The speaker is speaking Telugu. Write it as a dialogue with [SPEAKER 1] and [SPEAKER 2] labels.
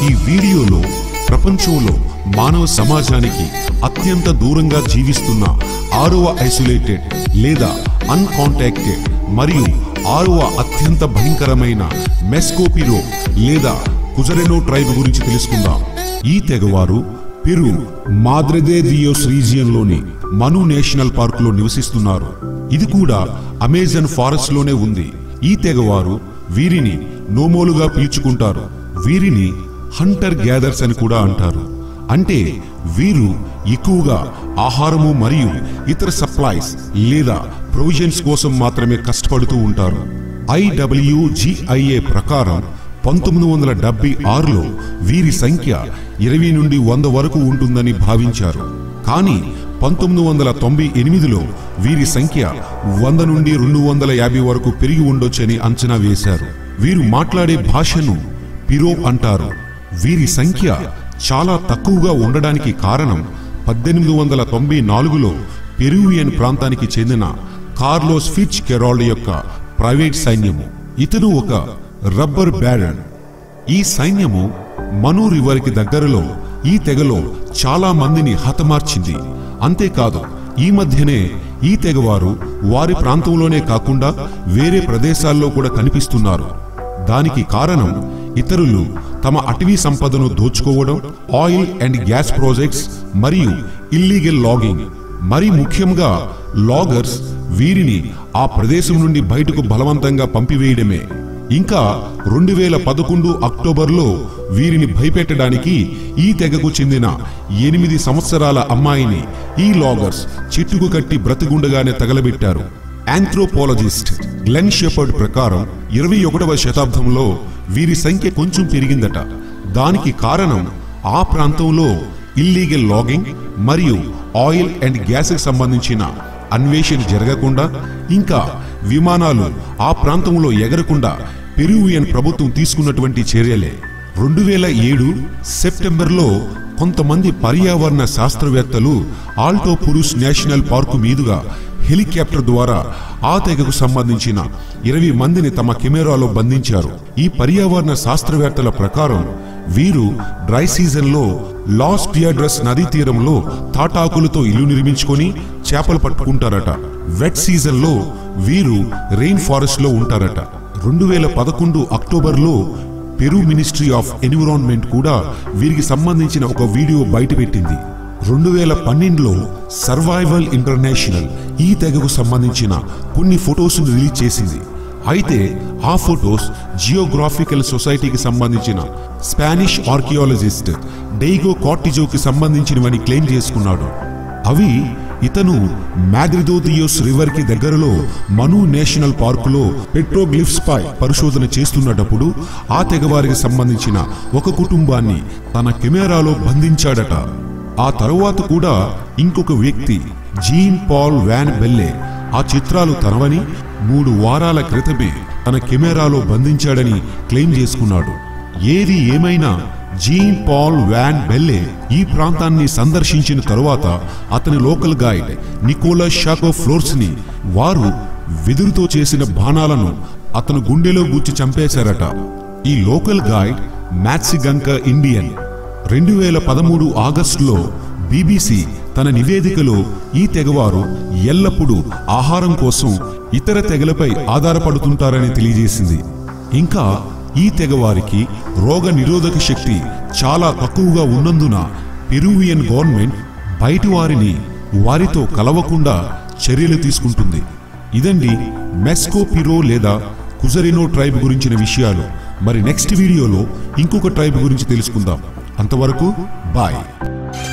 [SPEAKER 1] ఈ వీడియోలో ప్రపంచంలో మానవ సమాజానికి అత్యంత దూరంగా జీవిస్తున్న ఆరవ ఐసోలేటెడ్ లేదా అన్కాంటాక్టెడ్ మరియు ఆరవ అత్యంత భయంకరమైన మెస్కోపిరో లేదా కుజరెనో ట్రైబ్ గురించి తెలుసుకుందాం ఈ తెగవారు పెరు మాద్రదే దియోస్ రీజియన్ లోని మను నేషనల్ పార్క్ లో నివసిస్తున్నారు ఇది కూడా అమెజాన్ ఫారెస్ట్ లోనే ఉంది ఈ తెగవారు వీరిని నోమోలుగా పిలుచుకుంటారు వీరిని హంటర్ గ్యాదర్స్ అని కూడా అంటారు అంటే వీరు ఎక్కువగా ఆహారము మరియు ఇతర సప్లైస్ లేదా ప్రొవిజన్స్ కోసం మాత్రమే కష్టపడుతూ ఉంటారు ఐడబ్ల్యూజిఐఏ ప్రకారం పంతొమ్మిది వందల డెబ్బై ఆరులో వీరి సంఖ్య ఇరవై నుండి వంద వరకు ఉంటుందని భావించారు కానీ పంతొమ్మిది వందల తొంభై ఎనిమిదిలో వీరి సంఖ్య వంద నుండి రెండు వందల యాభై వరకు పెరిగి ఉండొచ్చని అంచనా వేశారు వీరు మాట్లాడే భాషను పిరో అంటారు వీరి సంఖ్య చాలా తక్కువగా ఉండడానికి కారణం పద్దెనిమిది వందల తొంభై నాలుగులో పెరువియన్ ప్రాంతానికి చెందిన కార్లోస్ ఫిచ్ కెరాల్డ్ యొక్క ప్రైవేట్ సైన్యము ఇతను ఒక రబ్బర్ బ్యారన్ ఈ సైన్యము మను రివర్కి దగ్గరలో ఈ తెగలో చాలా మందిని హతమార్చింది అంతేకాదు ఈ మధ్యనే ఈ తెగవారు వారి ప్రాంతంలోనే కాకుండా వేరే ప్రదేశాల్లో కూడా కనిపిస్తున్నారు దానికి కారణం ఇతరులు తమ అటవీ సంపదను దోచుకోవడం ఆయిల్ అండ్ గ్యాస్ ప్రాజెక్ట్స్ మరియు ఇల్లీగల్ లాగింగ్ మరి ముఖ్యంగా లాగర్స్ వీరిని ఆ ప్రదేశం నుండి బయటకు బలవంతంగా పంపివేయడమే ఇంకా రెండు వేల పదకొండు అక్టోబర్లో వీరిని భయపెట్టడానికి ఈ తెగకు చెందిన ఎనిమిది సంవత్సరాల అమ్మాయిని ఈ లాగర్స్ చెట్టుకు కట్టి బ్రతిగుండగానే తగలబెట్టారు ఆంథ్రోపాలజిస్ట్ గ్లెన్ షెపర్డ్ ప్రకారం ఇరవై ఒకటవ శతాబ్దంలో వీరి సంఖ్య కొంచెం పెరిగిందట దానికి కారణం ఆ ప్రాంతంలో ఇల్లీగల్ లాగింగ్ మరియు ఆయిల్ అండ్ గ్యాస్ సంబంధించిన అన్వేషణ జరగకుండా ఇంకా విమానాలు ఆ ప్రాంతంలో ఎగరకుండా పెరువియన్ ప్రభుత్వం తీసుకున్నటువంటి చర్యలే రెండు వేల ఏడు సెప్టెంబర్లో కొంతమంది పర్యావరణ శాస్త్రవేత్తలు ఆల్టో పురుష్ నేషనల్ పార్కు మీదుగా హెలికాప్టర్ ద్వారా ఆ తెగకు సంబంధించిన ఇరవై మందిని తమ కెమెరాలో బంధించారు ఈ పర్యావరణ శాస్త్రవేత్తల ప్రకారం వీరు డ్రై సీజన్లో లాస్ పియాడ్రస్ నదీ తీరంలో తాటాకులతో ఇల్లు నిర్మించుకొని చేపలు పట్టుకుంటారట వెట్ సీజన్లో వీరు రెయిన్ ఫారెస్ట్ లో ఉంటారట రెండు వేల పదకొండు అక్టోబర్లో పెరు మినిస్ట్రీ ఆఫ్ ఎన్విరాన్మెంట్ కూడా వీరికి సంబంధించిన ఒక వీడియో బయటపెట్టింది రెండు వేల పన్నెండులో సర్వైవల్ ఇంటర్నేషనల్ ఈ తెగకు సంబంధించిన కొన్ని ఫొటోస్ రిలీజ్ చేసింది అయితే ఆ ఫొటోస్ జియోగ్రాఫికల్ సొసైటీకి సంబంధించిన స్పానిష్ ఆర్కియాలజిస్ట్ డెయిగో కార్టిజోకి సంబంధించినవని క్లెయిమ్ చేసుకున్నాడు అవి ఇతను మ్యాగ్రిదోదియోస్ రివర్ కి దగ్గరలో మను నేషనల్ పార్కులో పెట్రోగ్లిఫ్స్ పై పరిశోధన చేస్తున్నటప్పుడు ఆ తెగవారికి సంబంధించిన ఒక కుటుంబాన్ని తన కెమెరాలో బంధించాడట ఆ తరువాత కూడా ఇంకొక వ్యక్తి జీన్ పాల్ వ్యాన్ బెల్లే ఆ చిత్రాలు తనవని మూడు వారాల క్రితమే తన కెమెరాలో బంధించాడని క్లెయిమ్ చేసుకున్నాడు ఏది ఏమైనా జీన్ పాల్ వ్యాన్ బెల్లే ఈ ప్రాంతాన్ని సందర్శించిన తరువాత అతని local guide Nicola Shaco Flores ని వారు వెదురుతో చేసిన బాణాలను అతను గుండెలో గుచ్చి చంపేశారట ఈ లోకల్ గైడ్ మ్యాట్సిగంక ఇండియన్ రెండు వేల పదమూడు ఆగస్టులో బీబీసీ తన నివేదికలో ఈ తెగవారు ఎల్లప్పుడూ ఆహారం కోసం ఇతర తెగలపై ఆధారపడుతుంటారని తెలియజేసింది ఇంకా ఈ తెగవారికి రోగ నిరోధక శక్తి చాలా తక్కువగా ఉన్నందున పెరువియన్ గవర్నమెంట్ బయటి వారిని వారితో కలవకుండా చర్యలు తీసుకుంటుంది ఇదండి మెస్కో పిరో లేదా కుజరినో ట్రైబ్ గురించిన విషయాలు మరి నెక్స్ట్ వీడియోలో ఇంకొక ట్రైబ్ గురించి తెలుసుకుందాం అంతవరకు బాయ్